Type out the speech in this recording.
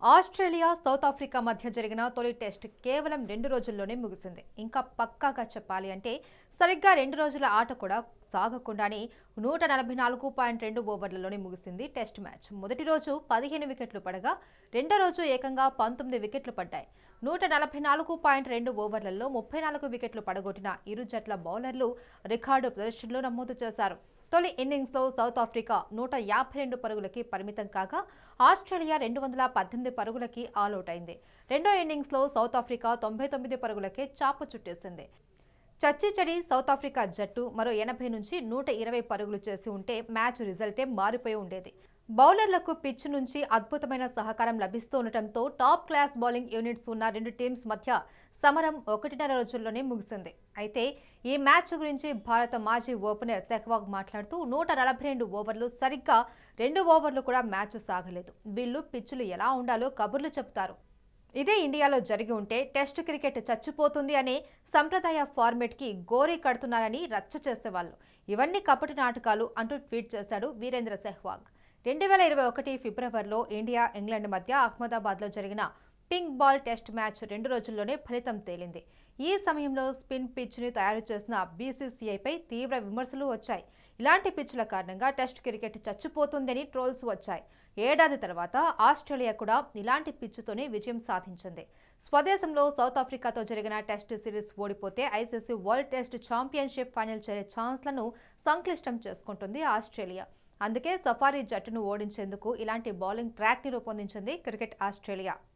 Australia south Africa మధ్య జరిగిన తొలి టెస్ట్ కేవలం రెండు రోజుల్లోనే ముగిసింది ఇంకా పక్కాగా చెప్పాలి అంటే సరిగ్గా రెండు రోజుల ఆట కూడా సాగకుండానే నూట నలభై నాలుగు పాయింట్ రెండు ఓవర్లలోనే ముగిసింది టెస్ట్ మ్యాచ్ మొదటి రోజు పదిహేను వికెట్లు పడగా రెండో రోజు ఏకంగా పంతొమ్మిది వికెట్లు పడ్డాయి నూట నలభై నాలుగు పాయింట్ రెండు ఓవర్లలో ముప్పై నాలుగు వికెట్లు పడగొట్టిన ఇరు జట్ల బౌలర్లు రికార్డు ప్రదర్శనలు నమోదు చేశారు తొలి ఇన్నింగ్స్లో సౌత్ ఆఫ్రికా నూట యాభై రెండు పరుగులకి పరిమితం కాగా ఆస్ట్రేలియా రెండు వందల పద్దెనిమిది పరుగులకి ఆల్అవుట్ అయింది రెండో ఇన్నింగ్స్లో సౌత్ ఆఫ్రికా తొంభై తొమ్మిది పరుగులకే చాప చుట్టేసింది చచ్చిచడి సౌత్ ఆఫ్రికా జట్టు మరో ఎనభై నుంచి నూట ఇరవై పరుగులు చేసి ఉంటే మ్యాచ్ రిజల్టే మారిపోయి ఉండేది బౌలర్లకు పిచ్ నుంచి అద్భుతమైన సహకారం లభిస్తూ ఉండటంతో టాప్ క్లాస్ బౌలింగ్ యూనిట్స్ ఉన్న రెండు టీమ్స్ మధ్య సమరం ఒకటిన్నర రోజుల్లోనే ముగిసింది అయితే ఈ మ్యాచ్ గురించి భారత మాజీ ఓపెనర్ సెహ్వాగ్ మాట్లాడుతూ నూట నలభై రెండు ఓవర్లు సరిగ్గా రెండు ఓవర్లు కూడా మ్యాచ్ సాగలేదు వీళ్ళు పిచ్చులు ఎలా ఉండాలో కబుర్లు చెప్తారు ఇదే ఇండియాలో జరిగి ఉంటే టెస్ట్ క్రికెట్ చచ్చిపోతుంది అనే సంప్రదాయ ఫార్మెట్కి గోరీ కడుతున్నారని రచ్చ చేసేవాళ్ళు ఇవన్నీ కపటి నాటకాలు అంటూ ట్వీట్ చేశాడు వీరేంద్ర సెహ్వాగ్ రెండు వేల ఇరవై ఒకటి ఫిబ్రవరిలో ఇండియా ఇంగ్లాండ్ మధ్య అహ్మదాబాద్లో జరిగిన పింక్ బాల్ టెస్ట్ మ్యాచ్ రెండు రోజుల్లోనే ఫలితం తేలింది ఈ సమయంలో స్పిన్ పిచ్ని తయారు చేసిన బీసీసీఐపై తీవ్ర విమర్శలు వచ్చాయి ఇలాంటి పిచ్ల కారణంగా టెస్ట్ క్రికెట్ చచ్చిపోతుందని ట్రోల్స్ వచ్చాయి ఏడాది తర్వాత ఆస్ట్రేలియా కూడా ఇలాంటి పిచ్చుతోనే విజయం సాధించింది స్వదేశంలో సౌత్ ఆఫ్రికాతో జరిగిన టెస్ట్ సిరీస్ ఓడిపోతే ICC world test championship final చేరే ఛాన్స్లను సంక్లిష్టం చేసుకుంటుంది ఆస్ట్రేలియా అందుకే సఫారీ జట్టును ఓడించేందుకు ఇలాంటి బౌలింగ్ ట్రాక్ని రూపొందించింది క్రికెట్ ఆస్ట్రేలియా